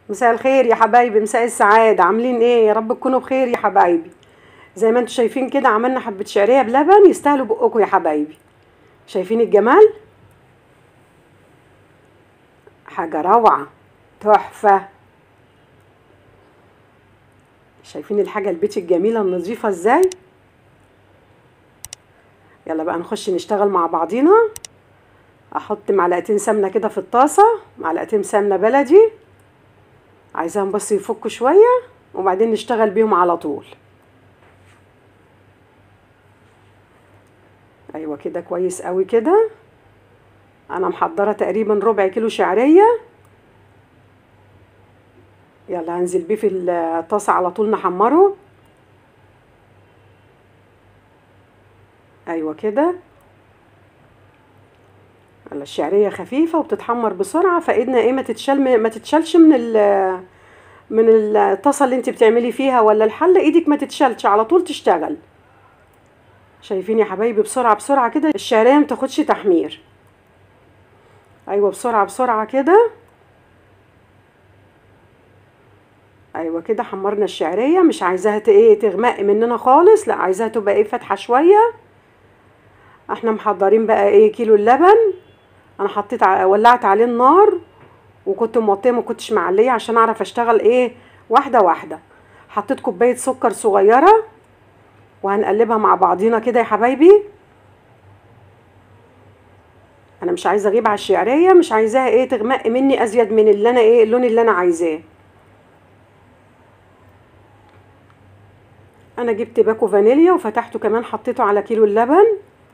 مساء الخير يا حبايبي مساء السعادة عاملين ايه يا رب تكونوا بخير يا حبايبي زي ما انتم شايفين كده عملنا حبة شعرية بلبن يستاهلوا بقكم يا حبايبي شايفين الجمال حاجة روعة تحفة شايفين الحاجة البيت الجميلة النظيفة ازاي يلا بقى نخش نشتغل مع بعضينا احط معلقتين سمنة كده في الطاسة معلقتين سمنة بلدي عايزاهم بس يفكوا شوية وبعدين نشتغل بيهم على طول ايوه كده كويس قوي كده انا محضرة تقريبا ربع كيلو شعرية يلا هنزل بيه في الطاسة على طول نحمره ايوه كده يلا الشعرية خفيفة وبتتحمر بسرعة فايدنا ايه ما تتشال ما تتشالش من ال من الطاسة اللي انت بتعملي فيها ولا الحلة ايدك ما تتشالش على طول تشتغل شايفين يا حبايبي بسرعة بسرعة كده الشعرية ما تاخدش تحمير ايوه بسرعة بسرعة كده ايوه كده حمرنا الشعرية مش عايزاها ايه تغمق مننا خالص لا عايزاها تبقى ايه فاتحة شوية احنا محضرين بقى ايه كيلو اللبن انا حطيت ع... ولعت عليه النار وكنت موطيه ما كنتش معليه عشان اعرف اشتغل ايه واحده واحده حطيت كوبايه سكر صغيره وهنقلبها مع بعضينا كده يا حبايبي انا مش عايزه اغيب على الشعريه مش عايزاها ايه تغمق مني ازيد من اللي انا ايه اللون اللي انا عايزاه انا جبت باكو فانيليا وفتحته كمان حطيته على كيلو اللبن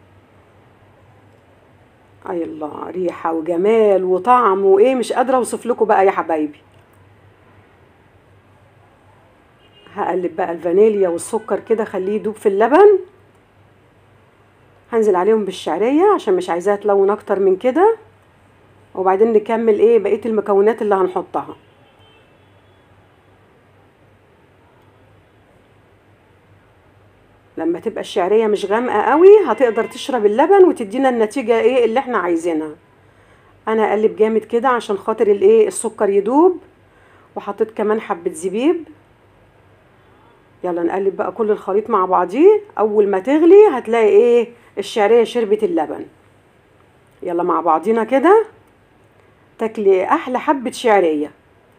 اي الله ريحه وجمال وطعم وايه مش قادره اوصف لكم بقى يا حبايبي هقلب بقى الفانيليا والسكر كده خليه يدوب في اللبن هنزل عليهم بالشعريه عشان مش عايزاها تلون اكتر من كده وبعدين نكمل ايه بقيه المكونات اللي هنحطها لما تبقى الشعريه مش غامقه قوي هتقدر تشرب اللبن وتدينا النتيجه ايه اللي احنا عايزينها انا اقلب جامد كده عشان خاطر الايه السكر يدوب وحطيت كمان حبه زبيب يلا نقلب بقى كل الخليط مع بعضيه اول ما تغلي هتلاقي ايه الشعريه شربت اللبن يلا مع بعضينا كده تاكلي احلى حبه شعريه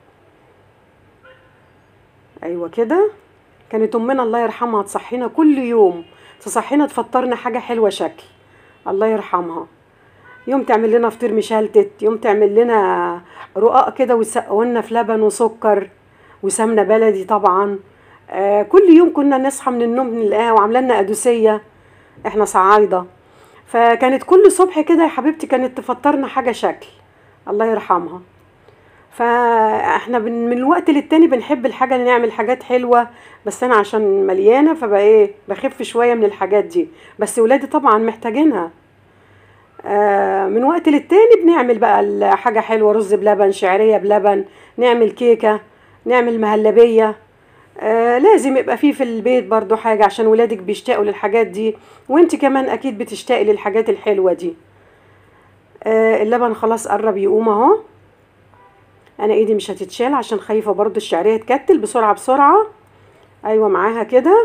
ايوه كده كانت امنا الله يرحمها تصحينا كل يوم تصحينا تفطرنا حاجه حلوه شكل الله يرحمها يوم تعمل لنا فطير مشلتت يوم تعمل لنا رقاق كده وتسقوا لنا في لبن وسكر وسمنه بلدي طبعا آه كل يوم كنا نصحى من النوم نلاقيها وعامله لنا قدوسيه احنا صعايده فكانت كل صبح كده يا حبيبتي كانت تفطرنا حاجه شكل الله يرحمها فاحنا من الوقت للتاني بنحب الحاجه اللي نعمل حاجات حلوه بس انا عشان مليانه فبقى ايه بخف شويه من الحاجات دي بس ولادي طبعا محتاجينها آه من وقت للتاني بنعمل بقى حاجه حلوه رز بلبن شعريه بلبن نعمل كيكه نعمل مهلبيه آه لازم يبقى فيه في البيت برضو حاجه عشان ولادك بيشتاقوا للحاجات دي وانت كمان اكيد بتشتاقي للحاجات الحلوه دي آه اللبن خلاص قرب يقوم اهو انا ايدي مش هتتشال عشان خايفه برضو الشعريه تكتل بسرعه بسرعه ايوه معاها كده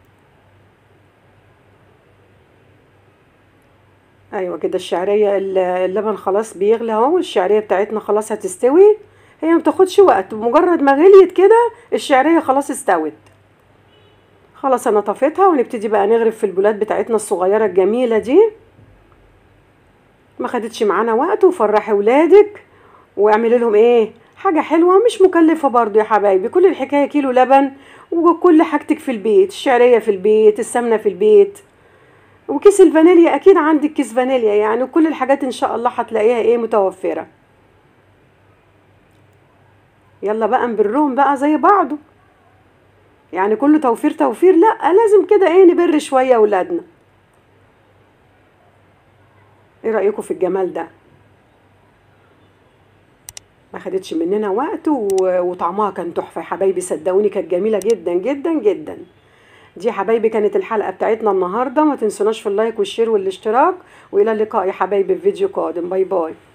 ايوه كده الشعريه اللبن خلاص بيغلي اهو الشعريه بتاعتنا خلاص هتستوي هي ما بتاخدش وقت مجرد ما غليت كده الشعريه خلاص استوت خلاص انا طفيتها ونبتدي بقى نغرف في البولات بتاعتنا الصغيره الجميله دي ما خدتش معانا وقت وفرحي ولادك واعملي لهم ايه حاجة حلوة مش مكلفة برضو يا حبايبي كل الحكاية كيلو لبن وكل حاجتك في البيت الشعرية في البيت السمنة في البيت وكيس الفانيليا اكيد عندك كيس فانيليا يعني وكل الحاجات ان شاء الله هتلاقيها ايه متوفرة يلا بقى نبرهم بقى زي بعضه يعني كله توفير توفير لا لازم كده ايه نبر شوية اولادنا ايه رأيكم في الجمال ده ما خدتش مننا وقت وطعمها كان تحفه يا حبايبي صدقوني كانت جميله جدا جدا جدا دي يا حبايبي كانت الحلقه بتاعتنا النهارده ما تنسوناش في اللايك والشير والاشتراك والى اللقاء يا حبايبي في فيديو قادم باي باي